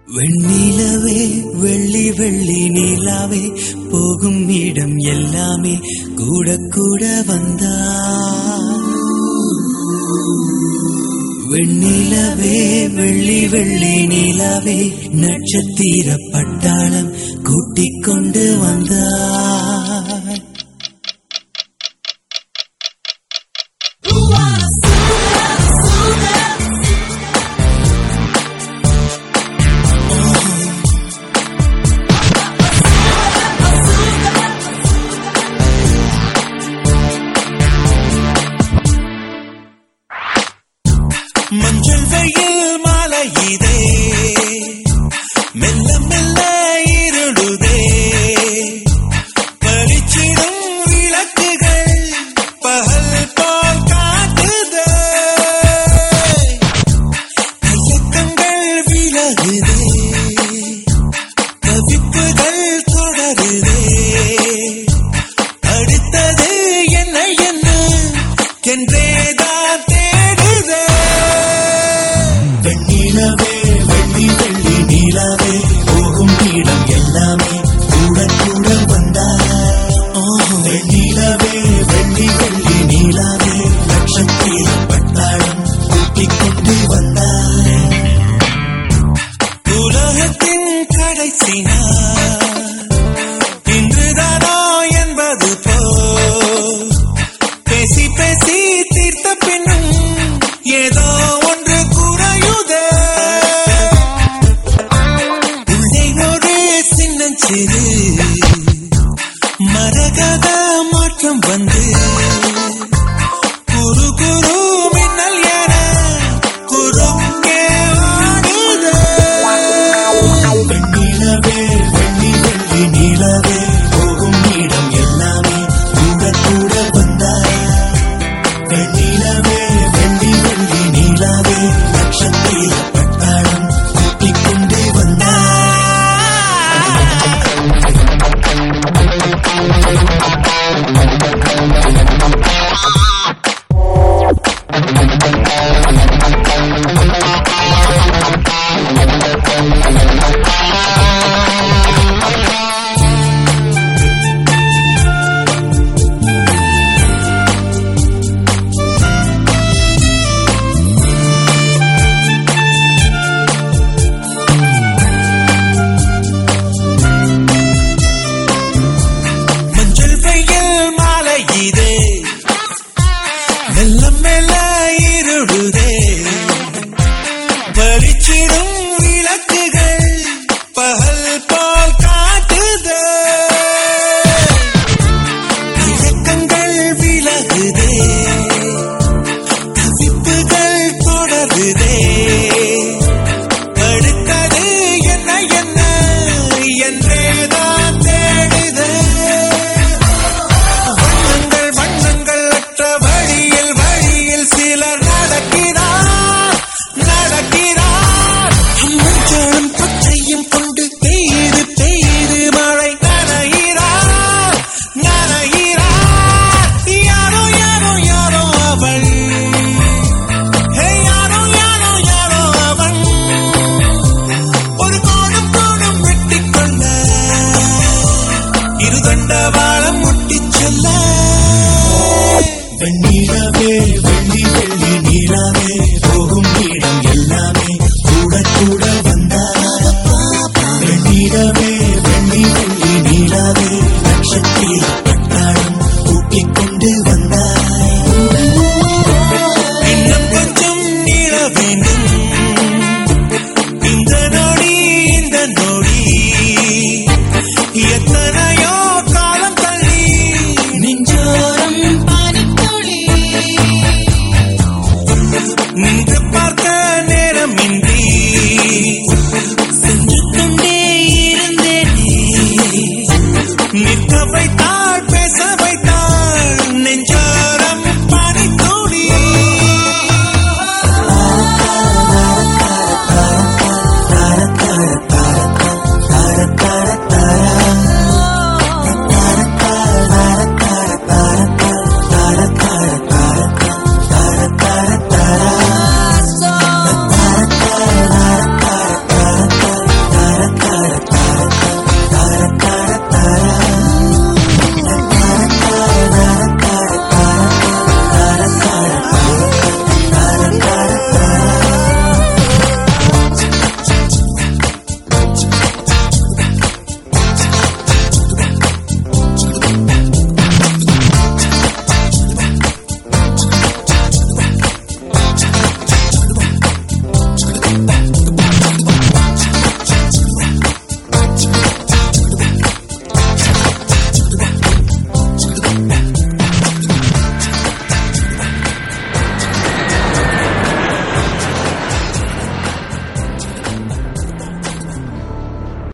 வெண்ணிலவே வெள்ளி வெள்ளி நிலாவே போகும் இடம் எல்லாமே கூட கூட வந்தா வெண்ணிலவே வெள்ளி வெள்ளி நிலாவே நட்சத்திர பட்டாளம் கூட்டிக் கொண்டு வந்தா மஞ்சள் வெயில் மாலை இதே மெல்ல மெல்ல இருளுதே பளிச்சிடும் விளக்குகள் பகல் போல் காட்டுதே தயக்கங்கள் விலகுதே தவிப்புகள் தொடருதே அடுத்தது என்ன என்ன என்றேதான் தேடுதே வெண்ணிலவே வெள்ளி வெள்ளி நீலாவே போகும் இடம் எல்லாமே கூட கூட வந்தா வெண்ணிலவே வெள்ளி வெள்ளி நீலாவே நட்சத்திர பட்டாளம் கூட்டிக் கொண்டு வந்தா உலகத்தின் கடைசி நாள் இன்றுதானோ என்பது போ பேசி பேசி தீர்த்த பின்னும் ஏதோ ஒன்று குறையுதே உள்ளே ஒரு சின்னஞ்சிறு மரகத மாற்றம் வந்து குரு குரு மின்னல் என குறுக்கே ஆடுதே வெண்ணிலவே வெள்ளி வெள்ளி நீலாவே போகும் இடம் எல்லாமே கூட கூட வந்தா வெண்ணிலவே வெள்ளி வெள்ளி நீலாவே நட்சத்திர பட்டாளம் கூட்டிக் கொண்டு வந்தா மஞ்சள் வெயில் மாலை இதே மெல்ல மெல்ல இருடுதே பளிச்சிடும்